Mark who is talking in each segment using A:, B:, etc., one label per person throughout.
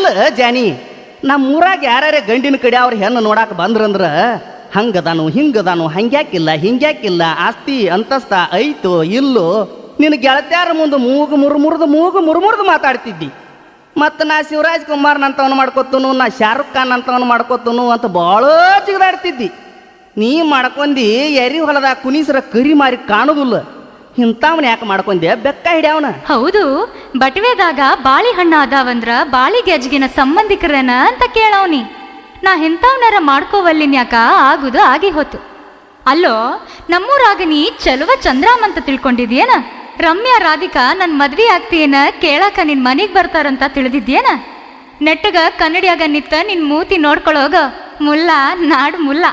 A: ಅಲ್ಲ ಜಾನಿ ನಮ್ಮ ಊರಾಗ ಯಾರ್ಯಾರ ಗಂಡಿನ ಕಡೆ ಅವ್ರ ಹೆಣ್ಣು ನೋಡಾಕ ಬಂದ್ರಂದ್ರ ಹಂಗದಾನು ಹಿಂಗದಾನು ಹಂಗ್ಯಾಕಿಲ್ಲ ಹಿಂಗ್ಯಾಕಿಲ್ಲ ಆಸ್ತಿ ಅಂತಸ್ತ ಐತೋ ಇಲ್ಲೋ ನಿನ್ನ ಗೆಳತ್ಯಾರ ಮುಂದೆ ಮೂಗು ಮುರ್ಮುರ್ದು ಮೂಗು ಮುರ್ಮುರ್ದು ಮಾತಾಡ್ತಿದ್ದಿ ಮತ್ತು ನಾ ಶಿವರಾಜ್ ಕುಮಾರ್ ಅಂತವನು ಮಾಡ್ಕೊತನು ನಾ ಶಾರುಖ್ ಖಾನ್ ಅಂತವನು ಮಾಡ್ಕೊತನು ಅಂತ ಭಾಳ ಜಿಗದಾಡ್ತಿದ್ದಿ ನೀ ಮಾಡ್ಕೊಂಡಿ ಎರಿ ಹೊಲದಾಗ ಕುನಿಸ್ರ ಕರಿ ಮಾರಿ ಕಾಣುದಿಲ್ಲ ಇಂಥವನ್ ಯಾಕೆ ಮಾಡ್ಕೊಂಡೆ ಬೆಕ್ಕ ಹಿಡ್ಯಾವನ
B: ಹೌದು ಬಟವೆದಾಗ ಬಾಳಿಹಣ್ಣ ಅದಾವಂದ್ರ ಬಾಳಿ ಗೆಜ್ಗಿನ ಸಂಬಂಧಿಕರನ ಅಂತ ಕೇಳವ್ನಿ ನಾ ಎಂಥವ್ನಾರ ಮಾಡ್ಕೋವಲ್ಲಿನ್ಯಾಕ ಆಗುದು ಆಗಿ ಹೋತು ಅಲ್ಲೋ ನಮ್ಮೂರಾಗ ನೀ ಚಲುವ ಚಂದ್ರಾಮ್ ಅಂತ ತಿಳ್ಕೊಂಡಿದ್ಯೇನ ರಮ್ಯಾ ರಾಧಿಕಾ ನನ್ ಮದ್ವಿ ಆಗ್ತೀಯೇನ ಕೇಳಾಕ ನಿನ್ ಮನಿಗ್ ಬರ್ತಾರಂತ ತಿಳಿದಿದ್ಯೇನ ನೆಟ್ಟಗ ಕನ್ನಡಿಯಾಗ ನಿತ್ತ ನಿನ್ ಮೂತಿ ನೋಡ್ಕೊಳೋಗ ಮುಲ್ಲ ನಾಡು ಮುಲ್ಲ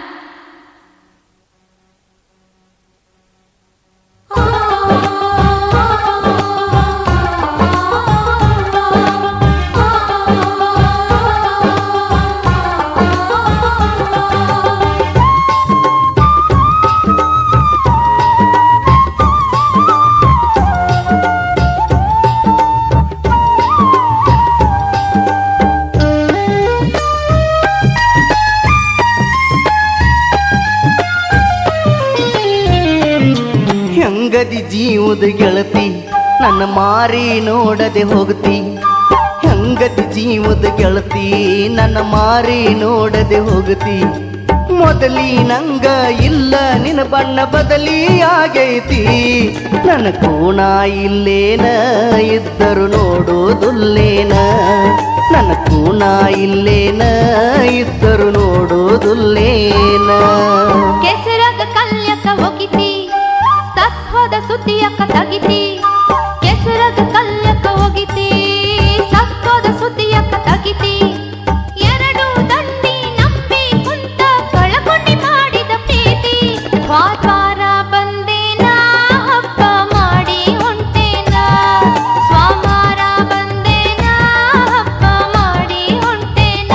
A: ಹೆಂಗದಿ ಜೀವದ ಗೆಳತಿ ನನ್ನ ಮಾರಿ ನೋಡದೆ ಹೋಗ್ತಿ ಹೆಂಗದಿ ಜೀವದ ಗೆಳತಿ ನನ್ನ ಮಾರಿ ನೋಡದೆ ಹೋಗ್ತಿ ಮೊದಲಿ ನಂಗ ಇಲ್ಲ ನಿನ್ನ ಬಣ್ಣ ಬದಲಿ ಆಗೈತಿ ನನ್ನ ಕೋಣ ಇಲ್ಲೇನ ಇದ್ದರು ನೋಡೋದುಲ್ಲೇನ ನನ್ನ ಕೂಣ ಇಲ್ಲೇನ ಇದ್ದರು ನೋಡೋದುಲ್ಲೇನ
B: ಕೆಸರಾಗ ಕಲ್ಯಕ ಒಗಿತಿ ಸತ್ವದ ಸುದ್ದಿಯಕ್ಕ ತಗಿತಿ ಕೆಸರಾಗ ಕಲ್ಯಕ ಒಗಿತಿ ಸತ್ವದ ಸುದ್ದಿಯಕ್ಕ ತಗಿತಿ ಎರಡು ದಂಡಿ ನಂಬಿ ಕುಂತ ಕಳಕೊಂಡಿ ಮಾಡಿದ ಪ್ರೀತಿ ವಾತಾರ ಬಂದೇನ ಹಬ್ಬ ಮಾಡಿ ಹೊಂಟೇನ ಸ್ವಾಮಾರ ಬಂದೇನ ಹಬ್ಬ ಮಾಡಿ ಹೊಂಟೇನ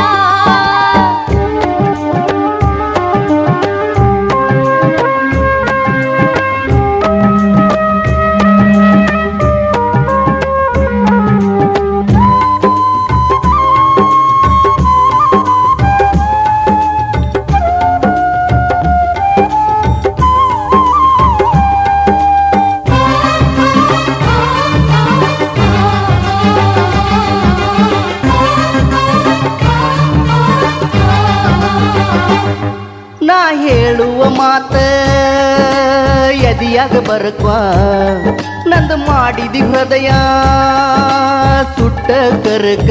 A: ನಾ ಹೇಳುವ ಮಾತ ಎದಿಯಾಗ ಬರಕ್ವಾ ನಂದು ಮಾಡಿದಿ ಹೃದಯ ಸುಟ್ಟ ಕರಕ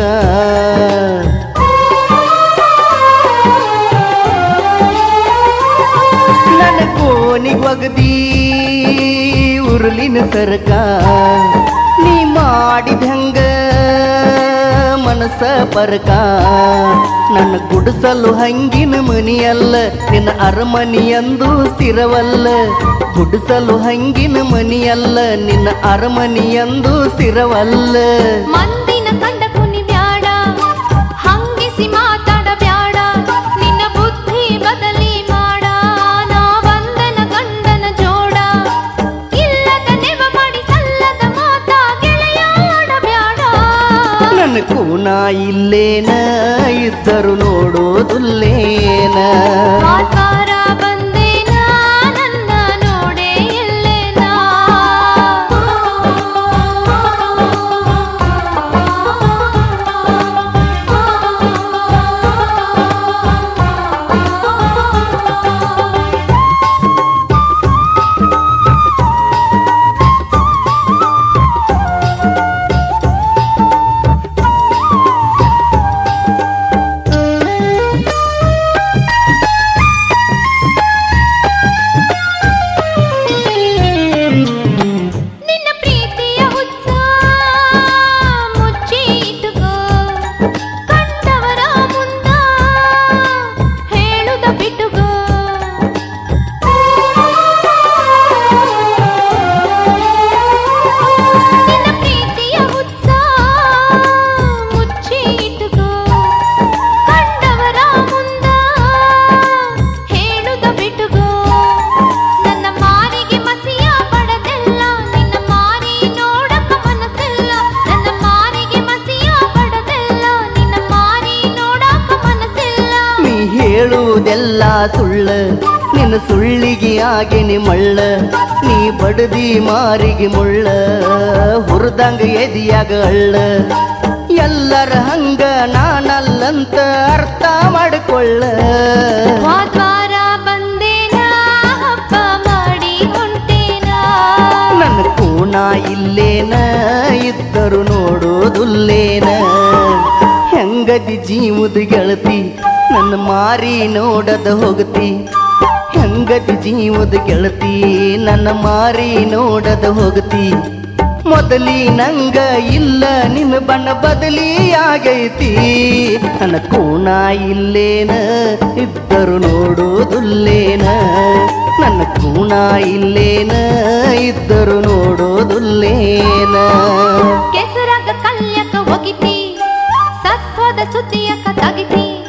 A: ನನ್ನ ಕೋನಿಗ್ ಒಗದಿ ಉರುಳಿನ ಸರಕ ನೀ ಮಾಡಿದ ಹಂಗ ಮನಸ್ಸ ಪರಕ ನನ್ನ ಗುಡಿಸಲು ಹಂಗಿನ ಮನಿಯಲ್ಲ ನಿನ್ನ ಅರಮನಿಯಂದು ಸ್ಥಿರವಲ್ಲ ಗುಡಿಸಲು ಹಂಗಿನ ಮನಿಯಲ್ಲ ನಿನ್ನ ಅರಮನಿಯಂದು ಸ್ಥಿರವಲ್ಲ
B: ಮಂದಿನ ಕಂಡ ಕುನಿ ಬ್ಯಾಡ ಹಂಗಿಸಿ ಮಾತಾಡ ಬ್ಯಾಡ ನಿನ್ನ ಬುದ್ಧಿ ಬದಲಿ ಮಾಡ ನಾ ಬಂದನ ಗಂಡನ ಜೋಡ ಇಲ್ಲದ ನೆವ ಮಾಡಿ ಸಲ್ಲದ ಮಾತ ಗೆಳೆಯಾಡ ಬ್ಯಾಡ
A: ನನ್ನ ಕೂನ ಇಲ್ಲೇನ ಇದ್ದರು ನೋಡೋದುಲ್ಲೇನ
B: ಆಕಾರ ಬಂದೇನ ನನ್ನ ನೋಡೇ ಇಲ್ಲೇನಾ
A: ಹೇಳುವುದೆಲ್ಲ ಸುಳ್ಳ ನಿನ್ನ ಸುಳ್ಳಿಗೆ ಆಗಿನಿ ಮಳ್ಳ ನೀ ಬಡದಿ ಮಾರಿಗೆ ಮುಳ್ಳ ಹುರಿದಂಗ ಎದಿಯಾಗ ಅಳ್ಳ ಎಲ್ಲರ ಹಂಗ ನಾನಲ್ಲಂತ ಅರ್ಥ ಮಾಡಿಕೊಳ್ಳ
B: ವಾದ್ವಾರ ಬಂದೇನ ಹಬ್ಬ ಮಾಡಿ ಹೊಂಟೇನ
A: ನನ್ನ ಕೂಣ ಇಲ್ಲೇನ ಇದ್ದರು ನೋಡೋದುಲ್ಲೇನ ಹೆಂಗದಿ ಜೀವದ ಗೆಳತಿ ನನ್ನ ಮಾರಿ ನೋಡದ ಹೋಗತಿ ಹೆಂಗದಿ ಜೀವದ ಗೆಳತಿ ನನ್ನ ಮಾರಿ ನೋಡದ ಹೋಗತಿ ಮೊದಲಿ ನಂಗ ಇಲ್ಲ ನಿನ್ನ ಬಣ್ಣ ಬದಲಿ ಆಗೈತಿ ನನ್ನ ಕೂಣ ಇಲ್ಲೇನ ಇದ್ದರು ನೋಡೋದುಲ್ಲೇನ ನನ್ನ ಕೂಣ ಇಲ್ಲೇನ ಇದ್ದರು ನೋಡೋದುಲ್ಲೇನ
B: ಕೆಸರಾಗ ಕಲ್ಯಕ ಒಗಿತಿ ಸತ್ವದ ಸುದ್ದಿಯಕ ತಗಿತಿ